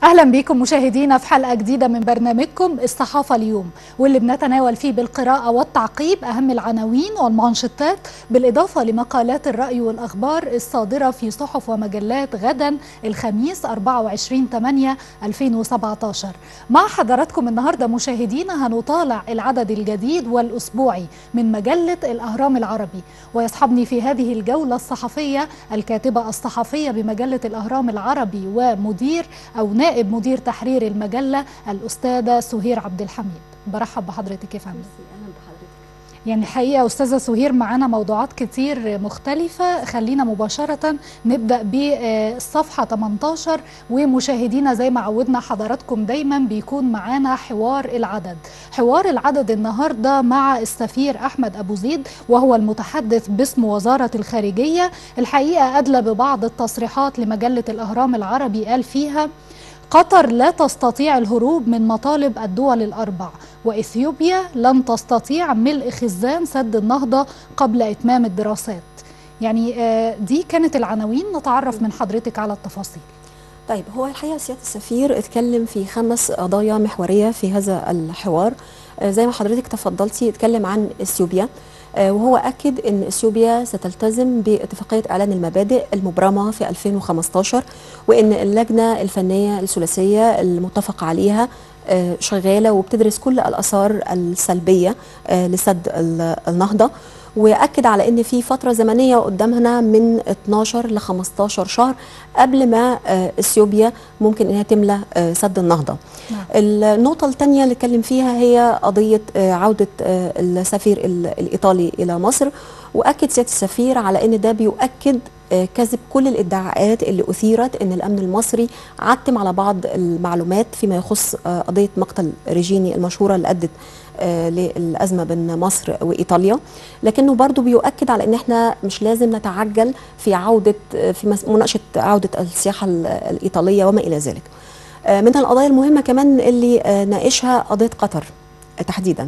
اهلا بكم مشاهدينا في حلقه جديده من برنامجكم الصحافه اليوم واللي بنتناول فيه بالقراءه والتعقيب اهم العناوين والمانشيتات بالاضافه لمقالات الراي والاخبار الصادره في صحف ومجلات غدا الخميس 24 8 2017 مع حضراتكم النهارده مشاهدينا هنطالع العدد الجديد والاسبوعي من مجله الاهرام العربي ويصحبني في هذه الجوله الصحفيه الكاتبه الصحفيه بمجله الاهرام العربي ومدير او نائب نائب مدير تحرير المجلة الأستاذة سهير عبد الحميد برحب بحضرتك يا فندم يعني الحقيقة أستاذة سهير معانا موضوعات كتير مختلفة خلينا مباشرة نبدأ بالصفحة 18 ومشاهدينا زي ما عودنا حضراتكم دايما بيكون معانا حوار العدد حوار العدد النهاردة مع السفير أحمد أبو زيد وهو المتحدث باسم وزارة الخارجية الحقيقة أدلى ببعض التصريحات لمجلة الأهرام العربي قال فيها قطر لا تستطيع الهروب من مطالب الدول الأربع وإثيوبيا لن تستطيع ملء خزان سد النهضة قبل إتمام الدراسات يعني دي كانت العناوين نتعرف من حضرتك على التفاصيل طيب هو الحقيقة سيادة السفير اتكلم في خمس قضايا محورية في هذا الحوار زي ما حضرتك تفضلتي اتكلم عن إثيوبيا وهو أكد أن إثيوبيا ستلتزم باتفاقية إعلان المبادئ المبرمة في 2015 وأن اللجنة الفنية الثلاثية المتفق عليها شغالة وبتدرس كل الآثار السلبية لسد النهضة واكد على ان في فتره زمنيه قدامنا من 12 ل 15 شهر قبل ما اثيوبيا ممكن انها تملى سد النهضه. نعم. النقطه الثانيه اللي اتكلم فيها هي قضيه عوده السفير الايطالي الى مصر واكد سياده السفير على ان ده بيؤكد كذب كل الادعاءات اللي اثيرت ان الامن المصري عتم على بعض المعلومات فيما يخص قضيه مقتل ريجيني المشهوره اللي ادت للازمه بين مصر وايطاليا لكنه برضو بيؤكد على ان احنا مش لازم نتعجل في عوده في مناقشه عوده السياحه الايطاليه وما الى ذلك من القضايا المهمه كمان اللي ناقشها قضيه قطر تحديدا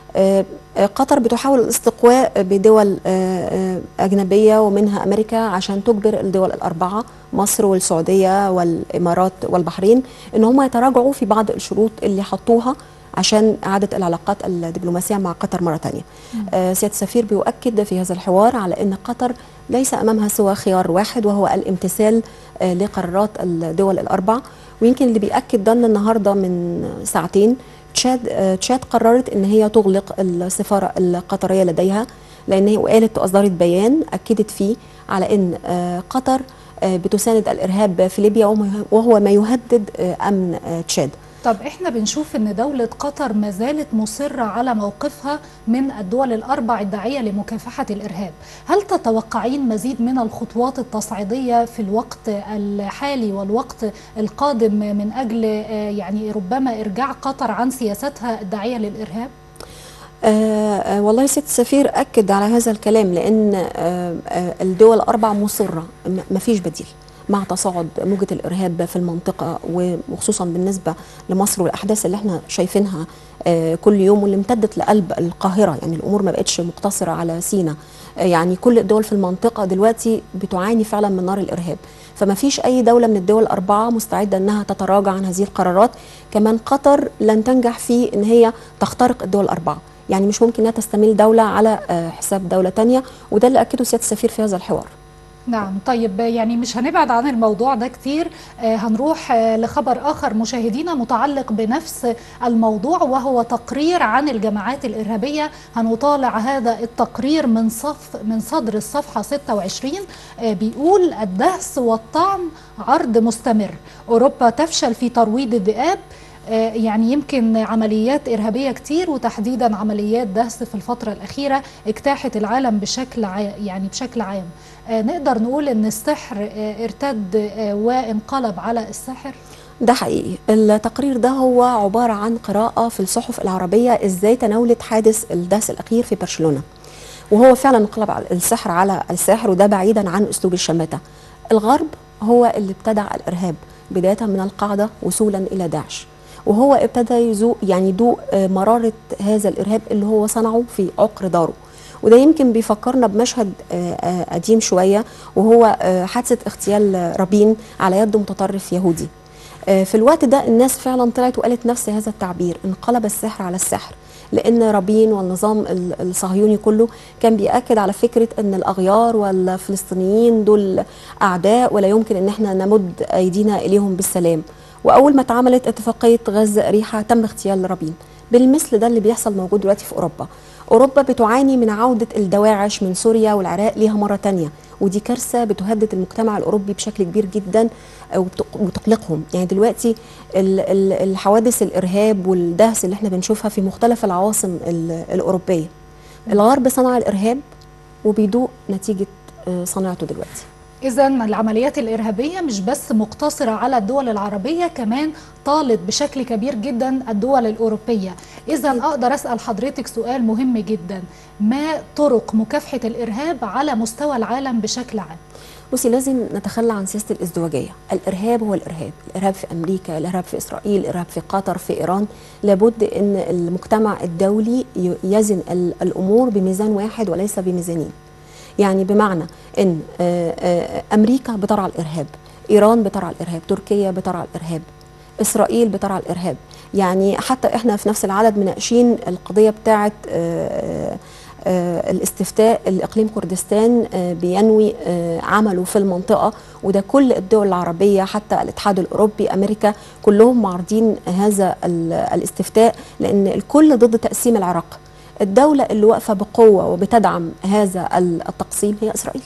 قطر بتحاول الاستقواء بدول أجنبية ومنها أمريكا عشان تجبر الدول الأربعة مصر والسعودية والإمارات والبحرين إن هم يتراجعوا في بعض الشروط اللي حطوها عشان إعادة العلاقات الدبلوماسية مع قطر مرة تانية آه سيادة السفير بيؤكد في هذا الحوار على أن قطر ليس أمامها سوى خيار واحد وهو الامتثال آه لقرارات الدول الأربع ويمكن اللي بيأكد ده النهاردة من ساعتين تشاد آه تشاد قررت ان هي تغلق السفاره القطريه لديها لان هي وقالت واصدرت بيان اكدت فيه على ان آه قطر آه بتساند الارهاب في ليبيا وهو ما يهدد امن تشاد طب احنا بنشوف ان دولة قطر ما زالت مصرة على موقفها من الدول الاربع الداعية لمكافحة الارهاب هل تتوقعين مزيد من الخطوات التصعيدية في الوقت الحالي والوقت القادم من اجل يعني ربما ارجاع قطر عن سياستها الداعية للارهاب آه والله ست السفير اكد على هذا الكلام لان آه آه الدول الاربع مصره ما فيش بديل مع تصاعد موجة الإرهاب في المنطقة وخصوصا بالنسبة لمصر والأحداث اللي احنا شايفينها كل يوم واللي امتدت لقلب القاهرة يعني الأمور ما بقتش مقتصرة على سينا يعني كل الدول في المنطقة دلوقتي بتعاني فعلا من نار الإرهاب فما فيش أي دولة من الدول الأربعة مستعدة أنها تتراجع عن هذه القرارات كمان قطر لن تنجح في أن هي تخترق الدول الأربعة يعني مش ممكن أنها تستميل دولة على حساب دولة تانية وده اللي أكده سيادة السفير في هذا الحوار نعم طيب يعني مش هنبعد عن الموضوع ده كتير آه هنروح آه لخبر آخر مشاهدينا متعلق بنفس الموضوع وهو تقرير عن الجماعات الإرهابية هنطالع هذا التقرير من صف من صدر الصفحة 26 آه بيقول الدهس والطعن عرض مستمر أوروبا تفشل في ترويض الذئاب يعني يمكن عمليات إرهابية كتير وتحديدا عمليات دهس في الفترة الأخيرة اجتاحت العالم بشكل يعني بشكل عام نقدر نقول ان السحر ارتد وانقلب على الساحر ده حقيقي التقرير ده هو عبارة عن قراءة في الصحف العربية ازاي تناولت حادث الدهس الأخير في برشلونة وهو فعلا انقلب السحر على الساحر وده بعيدا عن أسلوب الشماتة الغرب هو اللي ابتدع الإرهاب بداية من القاعدة وصولا إلى داعش وهو ابتدى يذوق يعني يدوق مرارة هذا الإرهاب اللي هو صنعه في عقر داره وده يمكن بيفكرنا بمشهد قديم شوية وهو حادثة اغتيال رابين على يد متطرف يهودي آه، في الوقت ده الناس فعلا طلعت وقالت نفس هذا التعبير انقلب السحر على السحر لان رابين والنظام ال- الصهيوني كله كان بيأكد على فكره ان الاغيار والفلسطينيين دول اعداء ولا يمكن ان احنا نمد ايدينا اليهم بالسلام واول ما اتعملت اتفاقيه غزه ريحه تم اغتيال رابين بالمثل ده اللي بيحصل موجود دلوقتي في اوروبا اوروبا بتعاني من عوده الدواعش من سوريا والعراق ليها مره تانية ودي كارثه بتهدد المجتمع الاوروبي بشكل كبير جدا وتق- وتقلقهم يعني دلوقتي ال- ال- الحوادث الارهاب والدهس اللي احنا بنشوفها في مختلف العواصم ال- الاوروبيه الغرب صنع الارهاب وبيدوق نتيجه آه، صناعته دلوقتي إذا العمليات الإرهابية مش بس مقتصرة على الدول العربية كمان طالت بشكل كبير جدا الدول الأوروبية إذا أقدر أسأل حضرتك سؤال مهم جدا ما طرق مكافحة الإرهاب على مستوى العالم بشكل عام بصي لازم نتخلى عن سياسه الازدواجيه الارهاب هو الارهاب الارهاب في امريكا الارهاب في اسرائيل الارهاب في قطر في ايران لابد ان المجتمع الدولي ي- يزن ال- الامور بميزان واحد وليس بميزانين يعني بمعنى ان آه، آه، امريكا بترعى الارهاب ايران بترعى الارهاب تركيا بترعى الارهاب اسرائيل بترعى الارهاب يعني حتى احنا في نفس العدد مناقشين القضيه بتاعه آه، آه، الاستفتاء الاقليم كردستان آه، بينوي آه، عمله في المنطقه وده كل الدول العربيه حتى الاتحاد الاوروبي امريكا كلهم معارضين هذا ال- الاستفتاء لان الكل ضد تقسيم العراق الدوله اللي واقفه بقوه وبتدعم هذا ال- التقسيم هي اسرائيل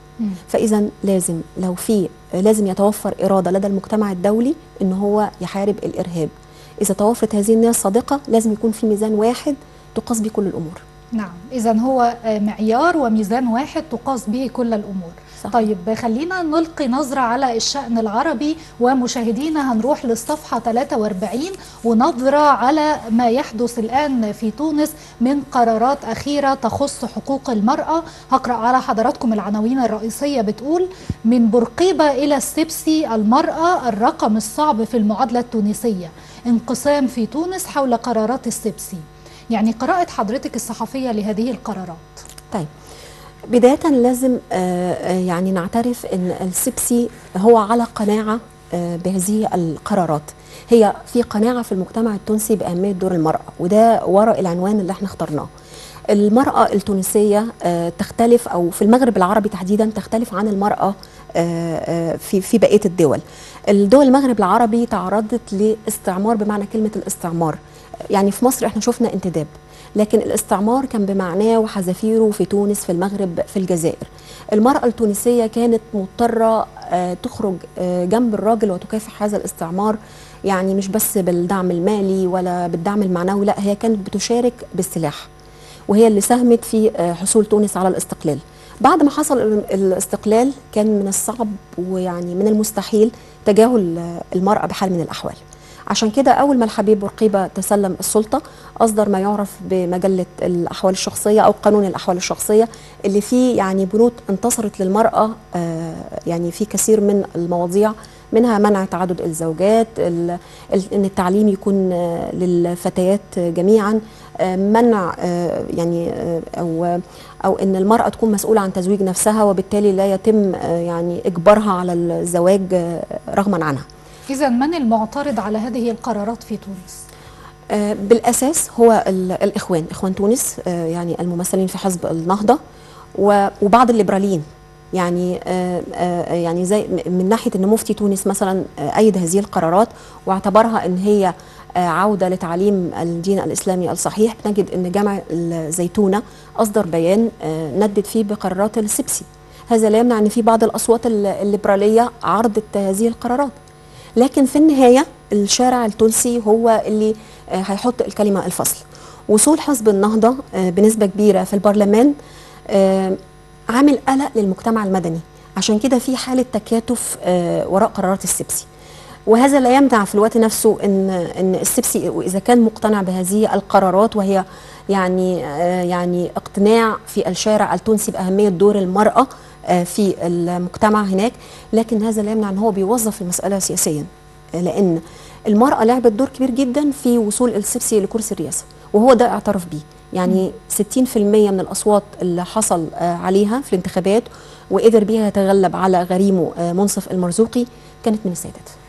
فاذا لازم لو في لازم يتوفر اراده لدى المجتمع الدولي ان هو يحارب الارهاب اذا توفرت هذه النية الصادقه لازم يكون في ميزان واحد تقاس به كل الامور نعم إذا هو آه، معيار وميزان واحد تقاس به كل الأمور صح. طيب خلينا نلقي نظرة على الشأن العربي ومشاهدينا هنروح للصفحة 43 ونظرة على ما يحدث الآن في تونس من قرارات أخيرة تخص حقوق المرأة هقرأ على حضراتكم العناوين الرئيسية بتقول من برقيبة إلى السبسي المرأة الرقم الصعب في المعادلة التونسية انقسام في تونس حول قرارات السبسي يعني قراءة حضرتك الصحفية لهذه القرارات طيب بداية لازم آه، آه، يعني نعترف ان السبسي هو على قناعة آه، بهذه القرارات هي في قناعة في المجتمع التونسي بأهمية دور المرأة وده وراء العنوان اللي احنا اخترناه المرأة التونسية آه، تختلف أو في المغرب العربي تحديدا تختلف عن المرأة آه، آه، في في بقية الدول الدول المغرب العربي تعرضت لاستعمار بمعنى كلمة الاستعمار يعني في مصر احنا شفنا انتداب لكن الاستعمار كان بمعناه وحذافيره في تونس في المغرب في الجزائر المرأة التونسية كانت مضطرة آه، تخرج آه، جنب الراجل وتكافح هذا الاستعمار يعني مش بس بالدعم المالي ولا بالدعم المعنوي لا هي كانت بتشارك بالسلاح وهي اللي ساهمت في آه، حصول تونس على الاستقلال بعد ما حصل ال- الاستقلال كان من الصعب ويعني من المستحيل تجاهل آه، المرأة بحال من الأحوال عشان كده أول ما الحبيب بورقيبة تسلم السلطة أصدر ما يعرف بمجلة الأحوال الشخصية أو قانون الأحوال الشخصية اللي فيه يعني بنود انتصرت للمرأة آه، يعني في كثير من المواضيع منها منع تعدد الزوجات ال- ال- ان التعليم يكون آه، للفتيات جميعا آه، منع آه، يعني آه، او او ان المراه تكون مسؤوله عن تزويج نفسها وبالتالي لا يتم آه، يعني اجبارها على الزواج آه، رغما عنها إذا من المعترض على هذه القرارات في تونس؟ آه، بالاساس هو ال- الاخوان اخوان تونس آه، يعني الممثلين في حزب النهضه و- وبعض الليبراليين يعني آه، آه، يعني زي م- من ناحيه ان مفتي تونس مثلا آه، ايد هذه القرارات واعتبرها ان هي آه، عوده لتعليم الدين الاسلامي الصحيح بنجد ان جامع الزيتونه اصدر بيان آه، ندد فيه بقرارات السبسي هذا لا يمنع ان في بعض الاصوات ال- الليبراليه عرضت هذه القرارات لكن في النهايه الشارع التونسي هو اللي آه، هيحط الكلمه الفصل وصول حزب النهضه آه، بنسبه كبيره في البرلمان آه، عامل قلق للمجتمع المدني عشان كده في حاله تكاتف آه، وراء قرارات السبسي وهذا لا يمنع في الوقت نفسه ان ان السبسي واذا كان مقتنع بهذه القرارات وهي يعني آه، يعني اقتناع في الشارع التونسي باهميه دور المراه آه، في المجتمع هناك لكن هذا لا يمنع ان هو بيوظف المساله سياسيا آه، لان المراه لعبت دور كبير جدا في وصول السبسي لكرسي الرئاسه وهو ده اعترف بيه يعني 60% من الاصوات اللي حصل آه، عليها في الانتخابات وقدر بيها يتغلب على غريمه آه، منصف المرزوقي كانت من السيدات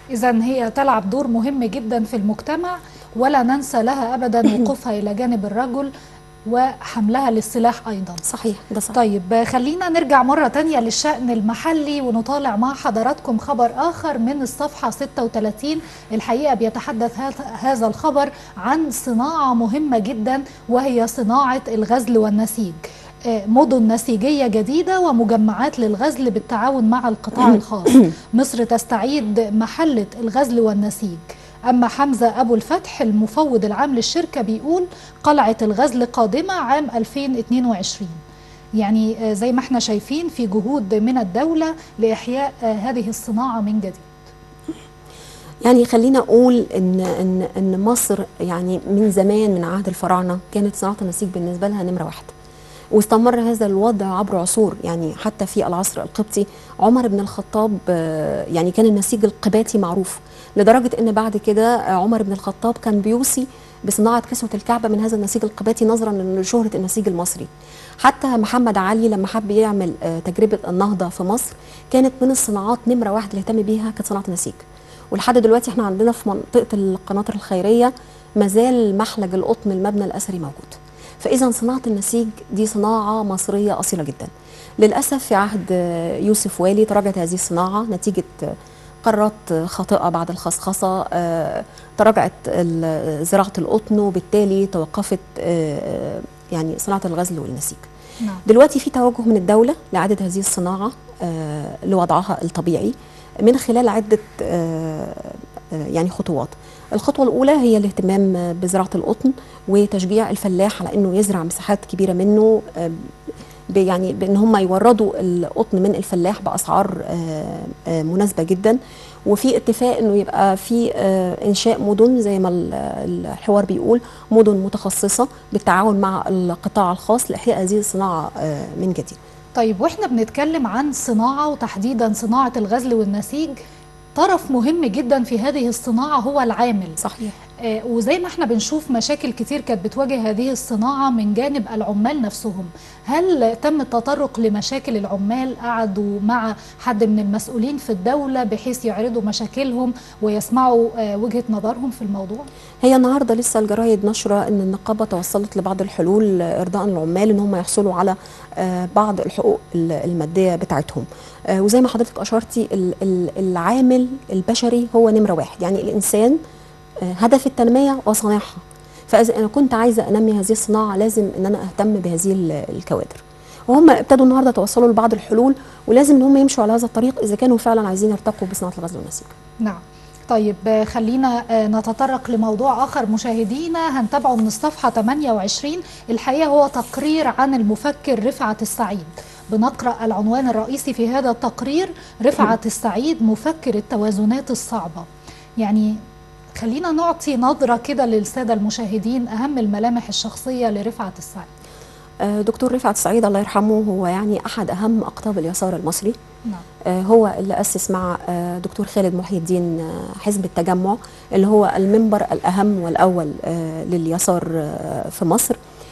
إذا هي تلعب دور مهم جدا في المجتمع ولا ننسى لها أبدا وقوفها إلى جانب الرجل وحملها للسلاح أيضا صحيح ده صحيح طيب خلينا نرجع مرة تانية للشأن المحلي ونطالع مع حضراتكم خبر آخر من الصفحة 36 الحقيقة بيتحدث هذا الخبر عن صناعة مهمة جدا وهي صناعة الغزل والنسيج مدن نسيجية جديدة ومجمعات للغزل بالتعاون مع القطاع الخاص مصر تستعيد محلة الغزل والنسيج أما حمزة أبو الفتح المفوض العام للشركة بيقول قلعة الغزل قادمة عام 2022 يعني زي ما احنا شايفين في جهود من الدولة لإحياء هذه الصناعة من جديد يعني خلينا اقول ان ان ان مصر يعني من زمان من عهد الفراعنه كانت صناعه النسيج بالنسبه لها نمره واحد واستمر هذا الوضع عبر عصور يعني حتى في العصر القبطي عمر بن الخطاب يعني كان النسيج القباتي معروف لدرجه ان بعد كده عمر بن الخطاب كان بيوصي بصناعه كسوه الكعبه من هذا النسيج القباتي نظرا لشهره النسيج المصري حتى محمد علي لما حب يعمل تجربه النهضه في مصر كانت من الصناعات نمره واحد اللي اهتم بيها كانت صناعه النسيج ولحد دلوقتي احنا عندنا في منطقه القناطر الخيريه مازال محلج القطن المبنى الاثري موجود فاذا صناعه النسيج دي صناعه مصريه اصيله جدا للاسف في عهد يوسف والي تراجعت هذه الصناعه نتيجه قرارات خاطئه بعد الخصخصه تراجعت زراعه القطن وبالتالي توقفت يعني صناعه الغزل والنسيج نعم. دلوقتي في توجه من الدوله لاعاده هذه الصناعه لوضعها الطبيعي من خلال عده يعني خطوات الخطوة الأولى هي الاهتمام بزراعة القطن وتشجيع الفلاح على أنه يزرع مساحات كبيرة منه يعني بأن هم يوردوا القطن من الفلاح بأسعار مناسبة جدا وفي اتفاق أنه يبقى في إنشاء مدن زي ما الحوار بيقول مدن متخصصة بالتعاون مع القطاع الخاص لإحياء هذه الصناعة من جديد طيب واحنا بنتكلم عن صناعة وتحديدا صناعة الغزل والنسيج طرف مهم جدا في هذه الصناعة هو العامل صحيح آه وزي ما احنا بنشوف مشاكل كتير كانت بتواجه هذه الصناعة من جانب العمال نفسهم هل تم التطرق لمشاكل العمال قعدوا مع حد من المسؤولين في الدولة بحيث يعرضوا مشاكلهم ويسمعوا آه وجهة نظرهم في الموضوع هي النهارده لسه الجرايد نشره ان النقابه توصلت لبعض الحلول ارضاء للعمال ان هم يحصلوا على آه بعض الحقوق الماديه بتاعتهم وزي ما حضرتك اشرتي العامل البشري هو نمره واحد يعني الانسان هدف التنميه وصناعها فاذا انا كنت عايزه انمي هذه الصناعه لازم ان انا اهتم بهذه الكوادر وهم ابتدوا النهارده توصلوا لبعض الحلول ولازم ان هم يمشوا على هذا الطريق اذا كانوا فعلا عايزين يرتقوا بصناعه الغزل والنسيج نعم طيب خلينا نتطرق لموضوع آخر مشاهدينا هنتابعه من الصفحة 28 الحقيقة هو تقرير عن المفكر رفعت السعيد بنقرأ العنوان الرئيسي في هذا التقرير رفعت السعيد مفكر التوازنات الصعبة يعني خلينا نعطي نظرة كده للسادة المشاهدين أهم الملامح الشخصية لرفعت السعيد دكتور رفعت السعيد الله يرحمه هو يعني أحد أهم أقطاب اليسار المصري نعم. هو اللي أسس مع دكتور خالد محي الدين حزب التجمع اللي هو المنبر الأهم والأول لليسار في مصر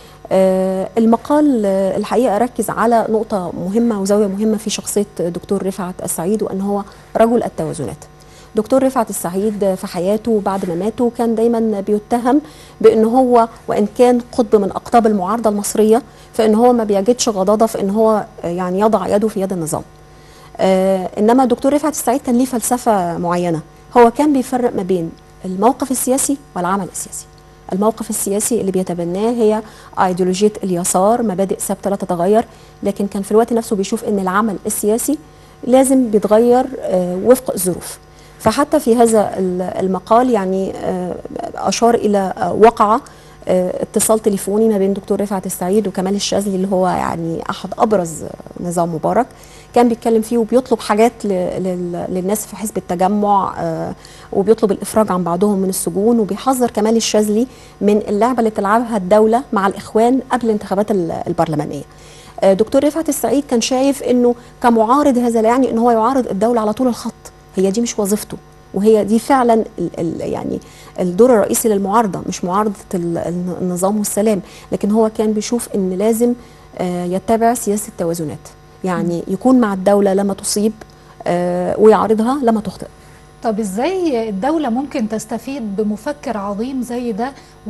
المقال الحقيقة ركز على نقطة مهمة وزاوية مهمة في شخصية دكتور رفعت السعيد وأن هو رجل التوازنات دكتور رفعت السعيد في حياته بعد ما ماته كان دايما بيتهم بان هو وان كان قطب من اقطاب المعارضه المصريه فان هو ما بيجدش غضاضه في ان هو يعني يضع يده في يد النظام. آه انما دكتور رفعت السعيد كان ليه فلسفه معينه هو كان بيفرق ما بين الموقف السياسي والعمل السياسي. الموقف السياسي اللي بيتبناه هي ايديولوجيه اليسار مبادئ ثابته لا تتغير لكن كان في الوقت نفسه بيشوف ان العمل السياسي لازم بيتغير آه وفق الظروف. فحتى في هذا المقال يعني اشار الى وقعه اتصال تليفوني ما بين دكتور رفعت السعيد وكمال الشاذلي اللي هو يعني احد ابرز نظام مبارك كان بيتكلم فيه وبيطلب حاجات للناس في حزب التجمع وبيطلب الافراج عن بعضهم من السجون وبيحذر كمال الشاذلي من اللعبه اللي تلعبها الدوله مع الاخوان قبل الانتخابات البرلمانيه دكتور رفعت السعيد كان شايف انه كمعارض هذا لا يعني ان هو يعارض الدوله على طول الخط هي دي مش وظيفته وهي دي فعلا ال ال يعني الدور الرئيسي للمعارضه مش معارضه النظام والسلام لكن هو كان بيشوف ان لازم يتبع سياسه التوازنات يعني يكون مع الدوله لما تصيب ويعارضها لما تخطئ طب ازاي الدولة ممكن تستفيد بمفكر عظيم زي ده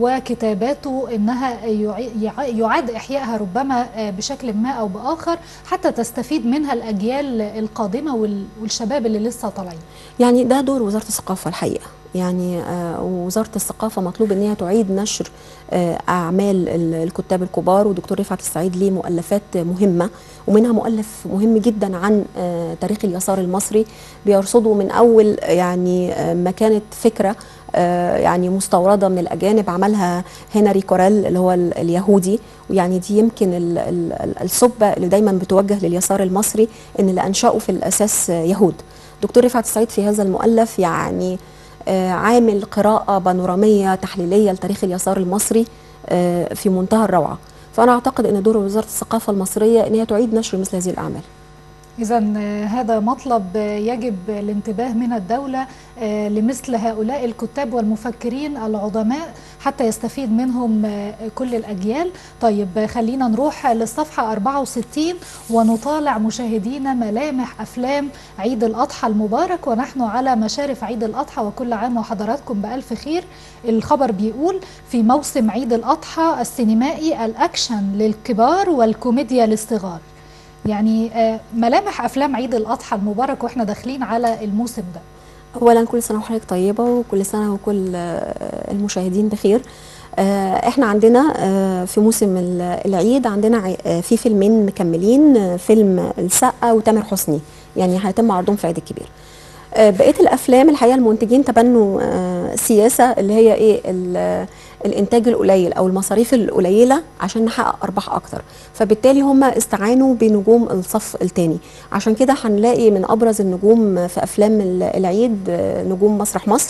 وكتاباته انها يع- يعاد احيائها ربما بشكل ما او باخر حتى تستفيد منها الاجيال القادمة وال- والشباب اللي لسه طالعين يعني ده دور وزاره الثقافه الحقيقه يعني آه، وزاره الثقافه مطلوب ان هي تعيد نشر آه، اعمال ال- الكتاب الكبار ودكتور رفعت السعيد ليه مؤلفات مهمه ومنها مؤلف مهم جدا عن آه، تاريخ اليسار المصري بيرصده من اول يعني آه، ما كانت فكره آه، يعني مستورده من الاجانب عملها هنري كوريل اللي هو ال- اليهودي ويعني دي يمكن ال- ال- ال- السبه اللي دايما بتوجه لليسار المصري ان اللي انشأوا في الاساس آه، يهود دكتور رفعت السعيد في هذا المؤلف يعني آه، عامل قراءة بانورامية تحليلية لتاريخ اليسار المصري آه، في منتهى الروعة فأنا أعتقد أن دور وزارة الثقافة المصرية أن هي تعيد نشر مثل هذه الأعمال إذا هذا مطلب آه، يجب الانتباه من الدولة آه، لمثل هؤلاء الكتاب والمفكرين العظماء حتى يستفيد منهم آه، كل الأجيال طيب آه، خلينا نروح للصفحة 64 ونطالع مشاهدينا ملامح أفلام عيد الأضحى المبارك ونحن على مشارف عيد الأضحى وكل عام وحضراتكم بألف خير الخبر بيقول في موسم عيد الأضحى السينمائي الأكشن للكبار والكوميديا للصغار يعني آه، ملامح افلام عيد الاضحى المبارك واحنا داخلين على الموسم ده أولا كل سنة وحضرتك طيبة وكل سنة وكل آه، المشاهدين بخير آه، احنا عندنا آه، في موسم ال- العيد عندنا عي- آه، في فيلمين مكملين آه، فيلم السقا وتامر حسني يعني هيتم عرضهم في عيد الكبير آه، بقيه الافلام الحقيقه المنتجين تبنوا آه، سياسه اللي هي ايه ال- الانتاج القليل او المصاريف القليله عشان نحقق ارباح اكتر فبالتالي هم استعانوا بنجوم الصف الثاني عشان كده هنلاقي من ابرز النجوم في افلام ال- العيد آه، نجوم مسرح مصر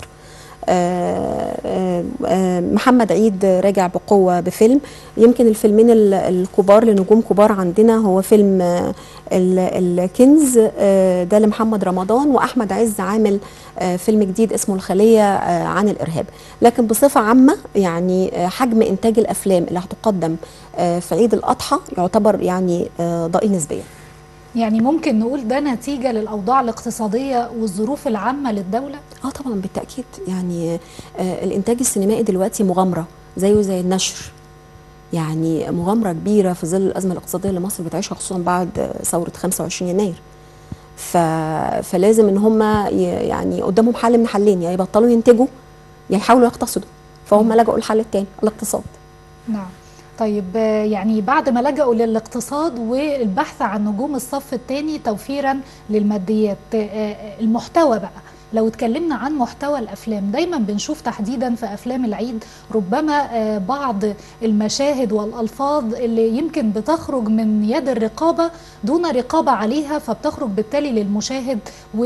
آه، آه، آه، محمد عيد راجع بقوة بفيلم يمكن الفيلمين ال- الكبار لنجوم كبار عندنا هو فيلم آه، ال- الكنز آه، ده لمحمد رمضان وأحمد عز عامل آه، فيلم جديد اسمه الخلية آه، عن الإرهاب لكن بصفة عامة يعني آه، حجم إنتاج الأفلام اللي هتقدم آه، في عيد الأضحى يعتبر يعني آه، ضئيل نسبيا يعني ممكن نقول ده نتيجه للاوضاع الاقتصاديه والظروف العامه للدوله اه طبعا بالتاكيد يعني آه الانتاج السينمائي دلوقتي مغامره زيه زي النشر يعني مغامره كبيره في ظل الازمه الاقتصاديه اللي مصر بتعيشها خصوصا بعد آه، ثوره 25 يناير ف... فلازم ان هم ي... يعني قدامهم حل من حلين يا يبطلوا ينتجوا يا يحاولوا يقتصدوا فهم لجأوا الحل الثاني الاقتصاد نعم طيب آه، يعني بعد ما لجأوا للاقتصاد والبحث عن نجوم الصف الثاني توفيرا للماديات آه، آه، المحتوى بقى لو اتكلمنا عن محتوى الافلام دايما بنشوف تحديدا في افلام العيد ربما آه، بعض المشاهد والالفاظ اللي يمكن بتخرج من يد الرقابه دون رقابه عليها فبتخرج بالتالي للمشاهد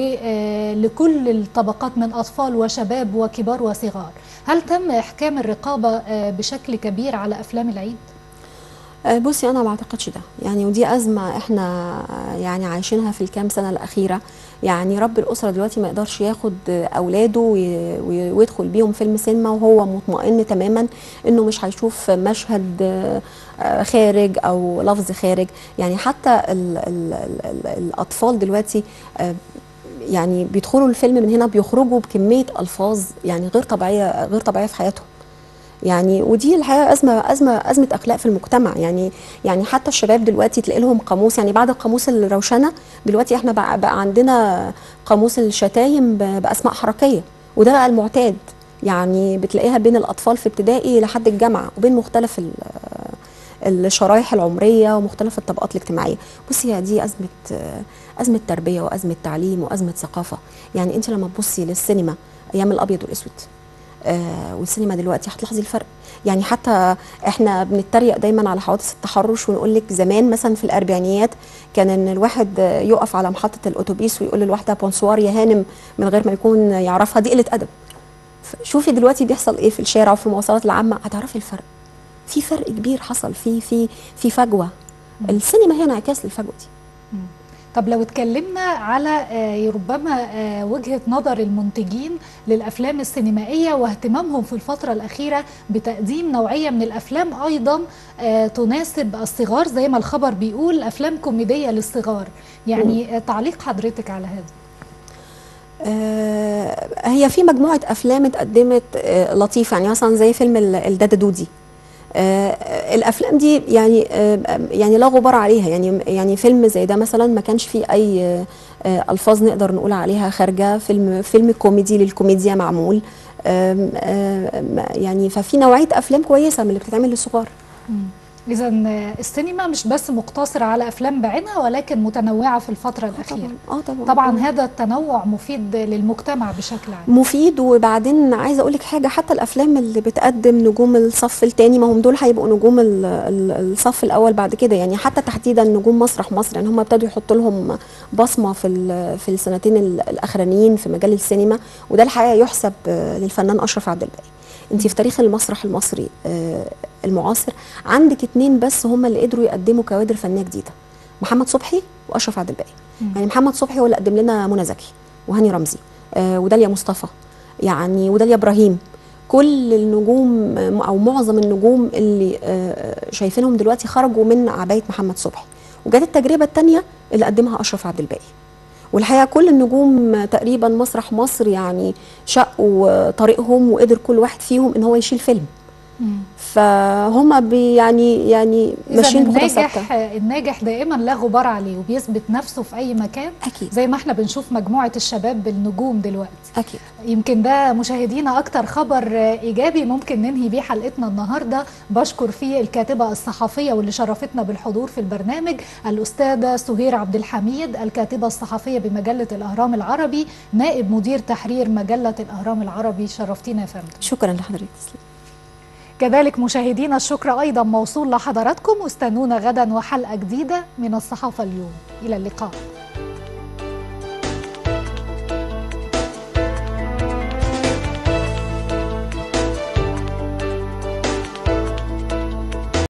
ولكل الطبقات من اطفال وشباب وكبار وصغار هل تم احكام الرقابه آه، بشكل كبير على افلام العيد آه، بصي انا ما اعتقدش ده يعني ودي ازمه احنا آه، يعني عايشينها في الكام سنه الاخيره يعني رب الاسره دلوقتي ما يقدرش ياخد آه، اولاده وي- وي- ويدخل بيهم فيلم سينما وهو مطمئن تماما انه مش هيشوف مشهد آه، آه، خارج او لفظ خارج يعني حتى ال ال ال ال الاطفال دلوقتي آه، يعني بيدخلوا الفيلم من هنا بيخرجوا بكميه الفاظ يعني غير طبيعيه غير طبيعيه في حياتهم يعني ودي الحقيقه ازمه ازمه ازمه اخلاق في المجتمع يعني يعني حتى الشباب دلوقتي تلاقي لهم قاموس يعني بعد القاموس الروشنه دلوقتي احنا بقى, بقى عندنا قاموس الشتايم ب- باسماء حركيه وده بقى المعتاد يعني بتلاقيها بين الاطفال في ابتدائي لحد الجامعه وبين مختلف ال- الشرايح العمريه ومختلف الطبقات الاجتماعيه بصي هي دي ازمه ازمه تربيه وازمه تعليم وازمه ثقافه يعني انت لما تبصي للسينما ايام الابيض والاسود آه والسينما دلوقتي هتلاحظي الفرق يعني حتى احنا بنتريق دايما على حوادث التحرش ونقول لك زمان مثلا في الاربعينيات كان ان الواحد آه، يقف على محطه الاتوبيس ويقول للواحده بونسوار يا هانم من غير ما يكون يعرفها دي قله ادب ف- شوفي دلوقتي بيحصل ايه في الشارع وفي المواصلات العامه هتعرفي الفرق في فرق كبير حصل في في في فجوه السينما هي انعكاس للفجوه دي طب لو اتكلمنا على آه، ربما آه، وجهة نظر المنتجين للأفلام السينمائية واهتمامهم في الفترة الأخيرة بتقديم نوعية من الأفلام أيضا آه، تناسب الصغار زي ما الخبر بيقول أفلام كوميدية للصغار يعني آه، تعليق حضرتك على هذا آه، هي في مجموعه افلام اتقدمت آه، لطيفه يعني مثلا زي فيلم ال- الدادا دودي آه، الافلام دي يعني آه، يعني لا غبار عليها يعني يعني فيلم زي ده مثلا ما كانش فيه اي آه، آه، الفاظ نقدر نقول عليها خارجه فيلم فيلم كوميدي للكوميديا معمول آم، آم، يعني ففي نوعيه افلام كويسه من اللي بتتعمل للصغار إذا السينما مش بس مقتصرة على أفلام بعينها ولكن متنوعة في الفترة الأخيرة اه طبعا طبعا هذا التنوع مفيد للمجتمع بشكل عام مفيد وبعدين عايزه اقول لك حاجه حتى الافلام اللي بتقدم نجوم الصف الثاني ما هم دول هيبقوا نجوم ال- ال- الصف الاول بعد كده يعني حتى تحديدا نجوم مسرح مصر يعني هم ابتدوا يحطوا لهم بصمه في ال- في السنتين ال- الاخرانيين في مجال السينما وده الحقيقه يحسب آه، للفنان اشرف عبد الباقي انت في تاريخ المسرح المصري آه، المعاصر عندك اتنين بس هم اللي قدروا يقدموا كوادر فنيه جديده محمد صبحي واشرف عبد الباقي مم. يعني محمد صبحي هو اللي قدم لنا منى زكي وهاني رمزي آه، وداليا مصطفى يعني وداليا ابراهيم كل النجوم آه، او معظم النجوم اللي آه، شايفينهم دلوقتي خرجوا من عبايه محمد صبحي وجت التجربه الثانيه اللي قدمها اشرف عبد الباقي والحقيقه كل النجوم آه، تقريبا مسرح مصر يعني شقوا آه، طريقهم وقدر كل واحد فيهم ان هو يشيل فيلم مم. فهم بي يعني يعني إذا ماشيين بخطى ثابته الناجح الناجح دائما لا غبار عليه وبيثبت نفسه في أي مكان اكيد زي ما احنا بنشوف مجموعة الشباب بالنجوم دلوقتي اكيد يمكن ده مشاهدينا أكتر خبر إيجابي ممكن ننهي بيه حلقتنا النهاردة بشكر فيه الكاتبة الصحفية واللي شرفتنا بالحضور في البرنامج الأستاذة سهير عبد الحميد الكاتبة الصحفية بمجلة الأهرام العربي نائب مدير تحرير مجلة الأهرام العربي شرفتينا يا فندم شكرا لحضرتك تسلم كذلك مشاهدينا الشكر أيضا موصول لحضراتكم واستنونا غدا وحلقة جديدة من الصحافة اليوم إلى اللقاء